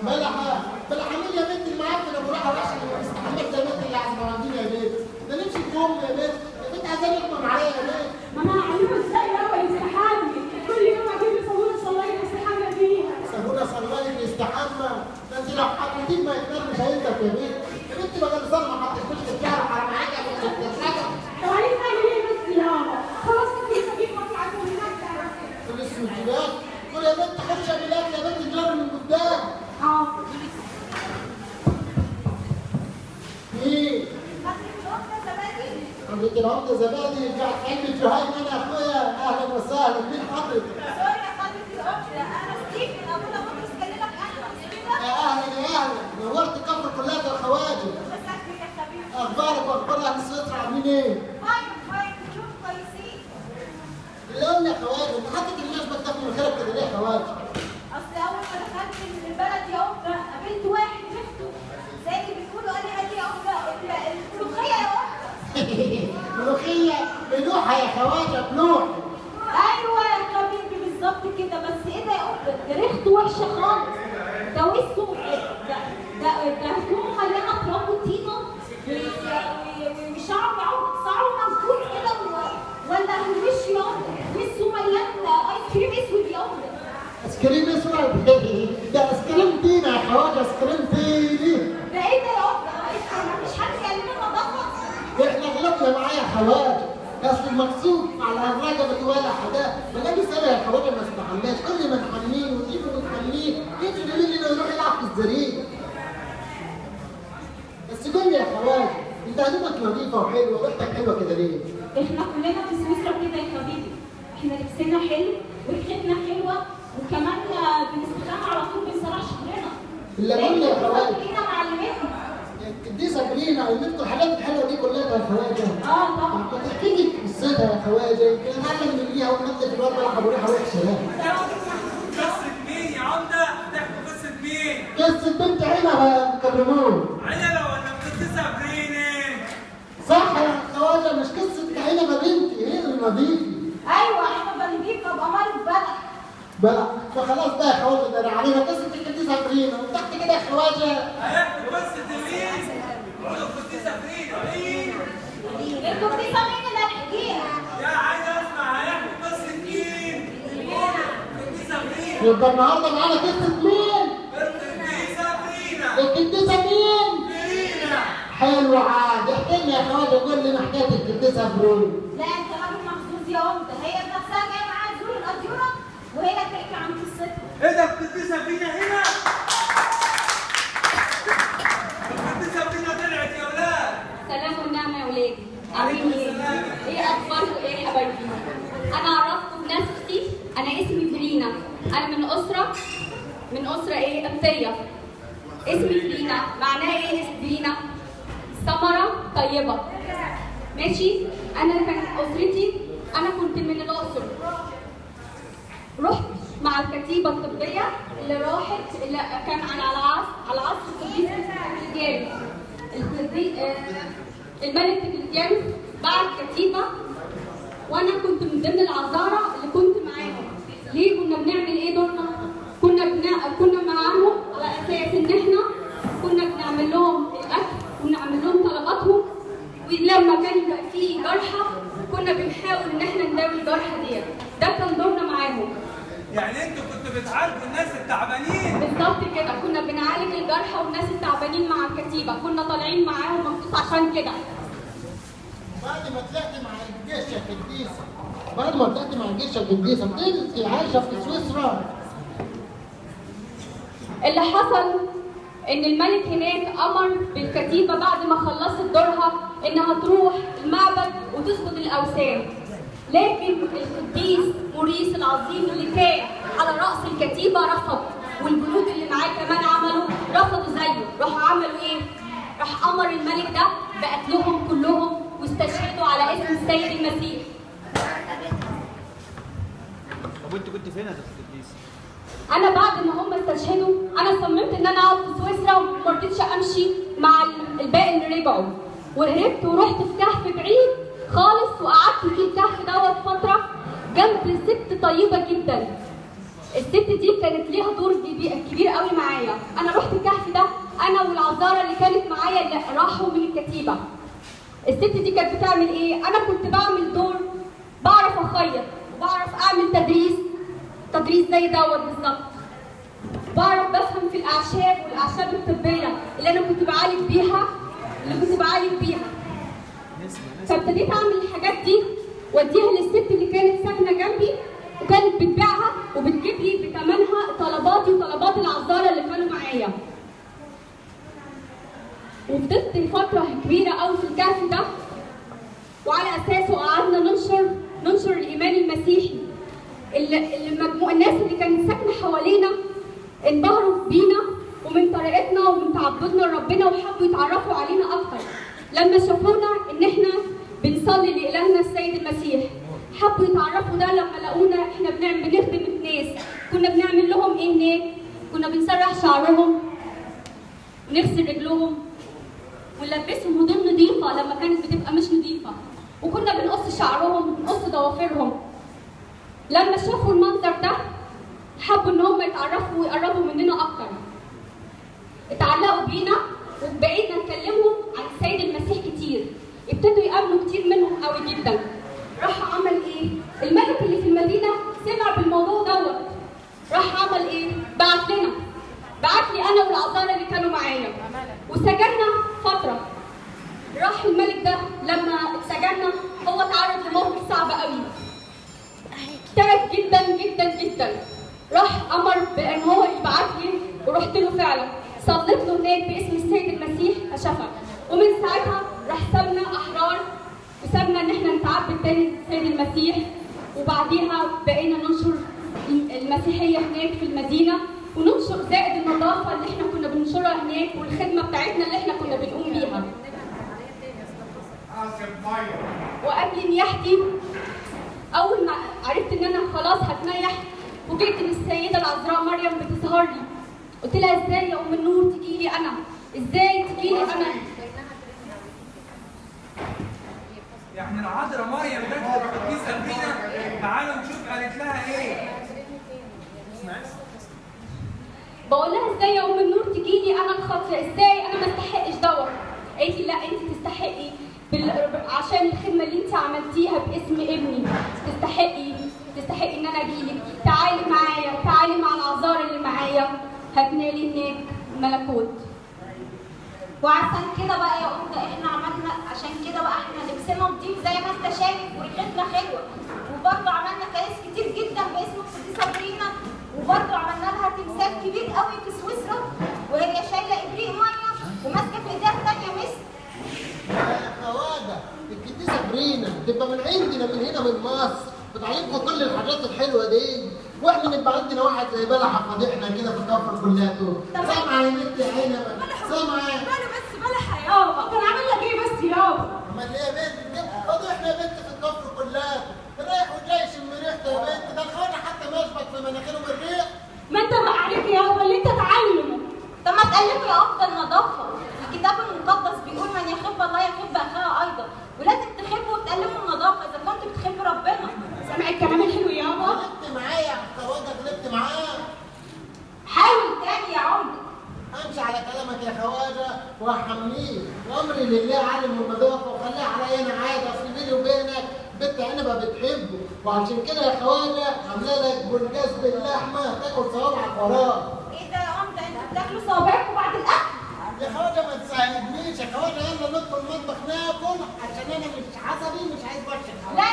بلحة بلحة مين يا بنت المعفنة بروحها وحشة استحملت يا بنت اللي عايزة عندنا يا بنت ده نمشي كوم يا بنت يا بنت عايزة يحكم عليا يا بنت ما انا هعلمه ازاي الاول يستحمي كل يوم اجيب له صابونه صلايه يستحمى فيها سهولة صلالك يستحمى ده انت لو حطيتين ما يتنام مش هينزل يا بنت يا بنت بقى نظام ما حطيتوش في الشارع حرام عليك يا بنت حاجة طب عايز اعمل ايه بس يابا خلاص كده اجيب مطلع هناك فلوس الجبال قول يا بنت خش يا بلاد يا بنت جرب من قدام اه ايه عندك العمدة زبادي قاعد علبة جهاين انا يا اخويا اهلا وسهلا مين حضرتك يا اهلا يا اهلا نورت الكفر كلها يا خواجه اخبارك واخبار اهل سويسرا عاملين ايه؟ اللي قلنا يا خواجه انت حاطط الناس بتاكل من خيرك كده ليه يا خواجه؟ اصل اول ما دخلت من البلد يا امه قابلت واحد شفته زي اللي بيقولوا قال لي هاتي يا امه الملوخيه يا امه ملوخية بلوحة يا خواجه بلوح ايوه يا حبيبي بالظبط كده بس ايه ده يا امه ده ريحته وحشه خالص ده وشه ده ده ده هدومه مليانه تراب وطينه و- و- وشعره شعره منفوخ كده و- ولا وشه يا امه وشه مليان ايس كريم اسود يا امه ايس كريم اسود ده ايس كريم تينا يا خواجه ايس كريم تيني ده ايه ده يا امه مفيش حد قال لنا نظافه احنا غلطنا معايا يا خواجه اصل المقصود على الرقبة ولا حدا ما ده بيسأل يا خواجه ما استحماش كل ما نحميه ونجيبه ونحميه يجي يقول لي يروح يلعب في الزريق بس قول لي يا خواجه انت هدومك نظيفه وحلوه وريحتك حلوه كده ليه؟ احنا كلنا في سويسرا كده يا حبيبي احنا لبسنا حلو وريحتنا حلوه وكمان بنستخدم على طول بنسرع شهرنا اللي بقول لي يا خواجه كده معلمتنا دي سابرينا علمتكم الحاجات الحلوه دي كلها يا خواجه اه طبعا ما تحكي لي قصتها يا خواجه يمكن نتعلم من ليها وننزل الواد بلح ابو ريحه وحشه يعني قصة مين يا عمدة؟ بتحكوا قصة مين؟ قصه بنت عنبه يا كرمون عنبة ولا بنت سابريني؟ صح يا خواجه مش قصه عنبه بنتي هي اللي نظيفه ايوه احنا بنجيب بأمال البلد بقى فخلاص بقى يا خواجه ده أنا علينا قصه القديسه سابرينا وتحت كده يا خواجه هيحكوا قصة مين؟ قولوا كنت سابريني مين؟ انتوا في مين اللي هنحكيها يا عايز اسمع هيحكوا قصة مين؟ قولوا كنت سابريني يبقى النهارده معانا قصه مين؟ كنت سابرينا القديسه مين؟ برينا حلو عاد احكي لنا يا خواجه قول لنا حكايه القديسه سابرينا لا انت راجل محظوظ يا امه هي نفسها جايه معاها تزور الاديره وهي تحكي عن قصتها ايه ده كنت سابرينا هنا؟ كنت سابرينا طلعت يا ولاد سلام والنعمة يا ولادي عاملين ايه؟ ايه اخباركم ايه يا حبايبي؟ انا اعرفكم بنفسي انا اسمي فرينا انا من اسرة من اسرة ايه؟ قبطية اسمي فرينا معناها ايه اسم فرينا؟ ثمرة طيبة ماشي؟ انا كانت اسرتي انا كنت من الاقصر رحت مع الكتيبة الطبية اللي راحت اللي كان على العصر على عصر القديس كريستيانوس القدي- آه، الملك كريستيانوس بعت كتيبة وانا كنت من ضمن العذارى اللي كنت معاهم ليه كنا بنعمل ايه دورنا كنا بنا... كنا معاهم على اساس ان احنا كنا بنعمل لهم الاكل ونعمل لهم طلباتهم ولما كان يبقى فيه جرحى كنا بنحاول ان احنا نداوي الجرحى ديت ده كان دورنا معاهم يعني انتوا كنتوا بتعالجوا الناس التعبانين بالظبط كده كنا بنعالج الجرحى والناس التعبانين مع الكتيبه كنا طالعين معاهم مخصوص عشان كده بعد ما طلعت مع الجيش يا قديسه بعد ما طلعت مع الجيش يا قديسه بتنسي عايشه في سويسرا اللي حصل ان الملك هناك امر بالكتيبه بعد ما خلصت دورها انها تروح المعبد وتسجد الاوثان لكن القديس موريس العظيم اللي كان على راس الكتيبه رفض والجنود اللي معاه كمان عملوا رفضوا زيه راحوا عملوا ايه راح امر الملك ده بقتلهم كلهم واستشهدوا على اسم السيد المسيح طب وانت كنت فين يا دكتور ادريس؟ انا بعد ما هم استشهدوا انا صممت ان انا اقعد في سويسرا وما رضيتش امشي مع ال- الباقي اللي رجعوا وهربت ورحت في كهف بعيد خالص وقعدت في الكهف دوت فتره جنب ست طيبه جدا الست دي كانت ليها دور كبير- كبير قوي معايا انا رحت الكهف ده انا والعذاره اللي كانت معايا اللي راحوا من الكتيبه الست دي كانت بتعمل ايه انا كنت بعمل دور بعرف اخيط وبعرف اعمل تدريس تدريس زي دوت بالظبط بعرف بفهم في الاعشاب والاعشاب الطبيه اللي انا كنت بعالج بيها اللي كنت بعالج بيها فابتديت اعمل الحاجات دي واديها للست اللي كانت ساكنه جنبي وكانت بتبيعها وبتجيب لي بثمنها طلباتي وطلبات العذاره اللي كانوا معايا وفضلت فتره كبيره قوي في الكهف ده وعلى اساسه قعدنا ننشر ننشر الايمان المسيحي اللي اللي مجموع الناس اللي كانت ساكنه حوالينا انبهروا بينا ومن طريقتنا ومن تعبدنا لربنا وحبوا يتعرفوا علينا اكتر لما شافونا ان احنا بنصلي لالهنا السيد المسيح حبوا يتعرفوا ده لما لقونا احنا بنعمل بنخدم الناس كنا بنعمل لهم ايه هناك كنا بنسرح شعرهم نغسل رجلهم ونلبسهم هدوم نظيفه لما كانت بتبقى مش نظيفه وكنا بنقص شعرهم وبنقص ضوافرهم لما شافوا المنظر ده حبوا ان هم يتعرفوا ويقربوا مننا اكتر اتعلقوا بينا وبقينا نكلمهم عن السيد المسيح كتير ابتدوا يقابلوا كتير منهم قوي جدا راح عمل ايه الملك اللي في المدينه سمع بالموضوع دوت راح عمل ايه بعت لنا بعت لي انا والعذارى اللي كانوا معايا وسجلنا فتره راح الملك ده لما اتسجلنا هو اتعرض لموقف صعب قوي تعب جدا جدا جدا راح امر بان هو يبعت لي ورحت له فعلا صليت له هناك باسم السيد المسيح فشفى ومن ساعتها راح سابنا احرار وسابنا ان احنا نتعبد تاني للسيد المسيح وبعديها بقينا ننشر المسيحيه هناك في المدينه وننشر زائد النظافه اللي احنا كنا بننشرها هناك والخدمه بتاعتنا اللي احنا كنا بنقوم بيها وقبل نياحتي اول ما عرفت ان انا خلاص هتنيح فوجئت ان السيده العذراء مريم بتظهر لي قلت لها ازاي يا ام النور تجي لي انا ازاي تجي لي انا يعني العذراء مريم دخلت القديسه بينا تعالوا نشوف قالت لها ايه بقول لها ازاي يا ام النور تجي لي انا الخاطئه ازاي انا ما استحقش دوت قالت لي لا انت تستحقي بال... عشان الخدمه اللي انت عملتيها باسم ابني تستحقي تستحقي ان انا اجيلك تعالي معايا تعالي مع العذار اللي معايا هتنالي هناك ملكوت وعشان كده بقى يا أمة احنا عملنا عشان كده بقى احنا لبسنا نضيف زي ما انت شايف وريحتنا حلوه وبرضه عملنا كيس كتير جدا باسم القديسه برينا وبرضه عملنا لها تمثال كبير قوي في سويسرا وهي شايله ابريق ميه وماسكه في ايديها الثانيه مس يا خواجه الكنيسه برينا تبقى من عندنا من هنا من مصر بتعلمكم كل الحاجات الحلوه دي واحنا نبقى عندنا واحد زي بلح فضيحنا كده في الكفر كلها سامعه يا بنت يا عيني سامعه انا بس بلح يابا كان عامل لك ايه بس يابا امال ايه يا بنت فضيحنا يا بنت في الكفر كلها رايح وجاي شم ريحته يا بنت ده الخواجه حتى مشبط في مناخيره بالريح ما انت ما عليك يابا اللي انت تعلمه طب ما تقلبوا يا افضل نظافه الكتاب المقدس بيقول من يحب الله يحب اخاه ايضا ولازم تحبوا وتقلبوا النظافه اذا كنتوا بتحبوا ربنا سامع الكلام الحلو يابا غلبت معايا يا خواجه غلبت معاه حاول تاني يا عمر امشي على كلامك يا خواجه واحميه وامري لله عالم النظافه وخليها عليا انا عادي اصل بيني وبينك بنت عنبه بتحبه وعشان كده يا خواجه عامله لك بولجاز باللحمه تاكل صوابعك وراه ايه ده يا عمر انتوا بتاكلوا صوابعكم بعد الاكل يا خواجه ما تساعدنيش يا خواجه يلا ندخل المطبخ ناكل عشان انا مش عصبي مش عايز وشك لا